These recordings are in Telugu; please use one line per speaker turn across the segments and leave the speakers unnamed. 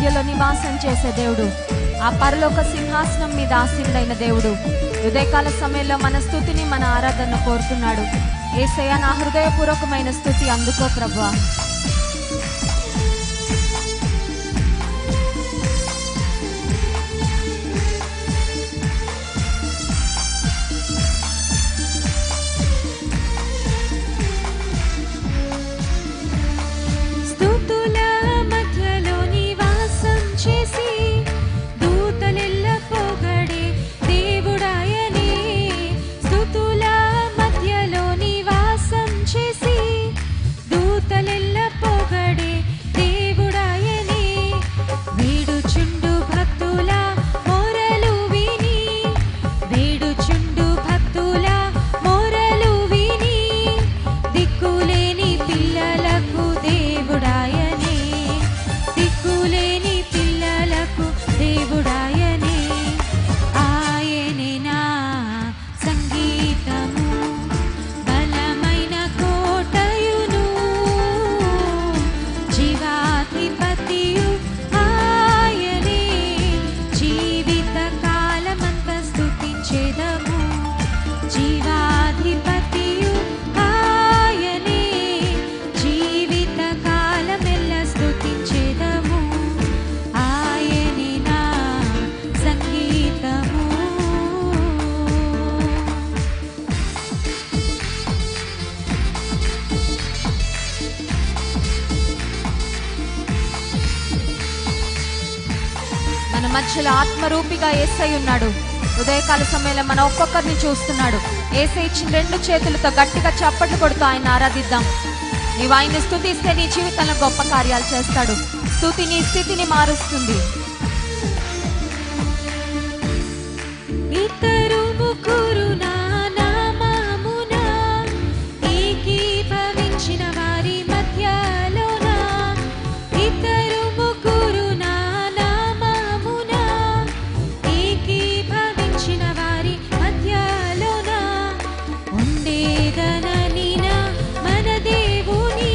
మధ్యలో నివాసం చేసే దేవుడు ఆ పరలోక సింహాసనం మీద ఆసీనుడైన దేవుడు ఉదయకాల సమయంలో మన స్థుతిని మన ఆరాధన కోరుతున్నాడు ఏసయ్య నా హృదయపూర్వకమైన స్థుతి అందుకో ప్రభా
స్తుతుల మధ్యలో నివాసం చేసి దూతలెల్ల పొగడే దేవుడాయనే స్తుతుల మధ్యలో నివాసం చేసి దూతలెల్ల పొగడే దేవుడాయనే వేడుచుండు భక్తుల మొరలు విని వేడుచుండు భక్తుల మొరలు విని దిక్కులేని పిల్లలకు దేవుడాయనే దిక్కులేని పిల్లలకు దేవుడాయనే ఆయనే నా సంగీతము బలమైన కోటయును జీవాధిపతియు ఆయనే జీవిత కాలమంత స్తుతించెదము జీవాధిపతియు ఆయనే జీవిత కాలమెల్ల స్తుతించెదము ఆయనే నా సంగీతము
మన మధ్యలో ఆత్మరూపిగా ఏసై ఉన్నాడు ఉదయకాల సమయంలో మన ఒక్కొక్కరిని చూస్తున్నాడు ఏసై ఇచ్చిన రెండు చేతులతో గట్టిగా చప్పట్లు కొడుతూ ఆయన ఆరాధిద్దాం నీవు ఆయన్ని స్థుతిస్తే నీ జీవితంలో గొప్ప కార్యాలు చేస్తాడు స్థుతి నీ స్థితిని మారుస్తుంది
ఇద్దరు ముగ్గురు నా నామమున ఏకీభవించిన వారి మధ్యలోన ఇద్దరు ముగ్గురు నా నామమున ఏకీభవించిన వారి మధ్యలోన ఉండేదనని నా మన దేవుని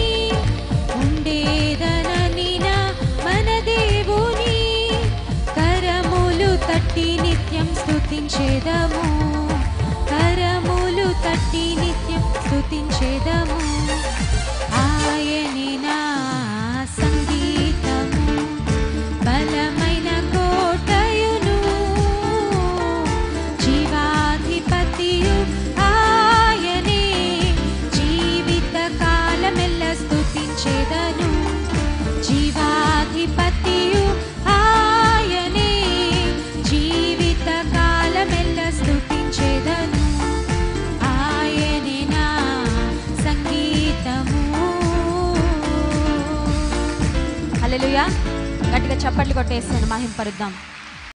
ఉండేదనని నా మన దేవుని కరములు తట్టి నిత్యం స్తుతించేదము కరములు తట్టి నిత్యం స్తుతించేదము ఆయనే నా సంగీతము బలమైన కోటయును జీవాధిపతియు ఆయనే జీవిత కాలమెల్ల స్తుతించేదను జీవాధిపతియు ఆయనే జీవిత కాలమెల్ల స్తుతించేదను ఆయనే నా సంగీతము
హల్లెలూయా గట్టిగా చప్పట్లు కొట్టేసాను మహింపరుద్దాం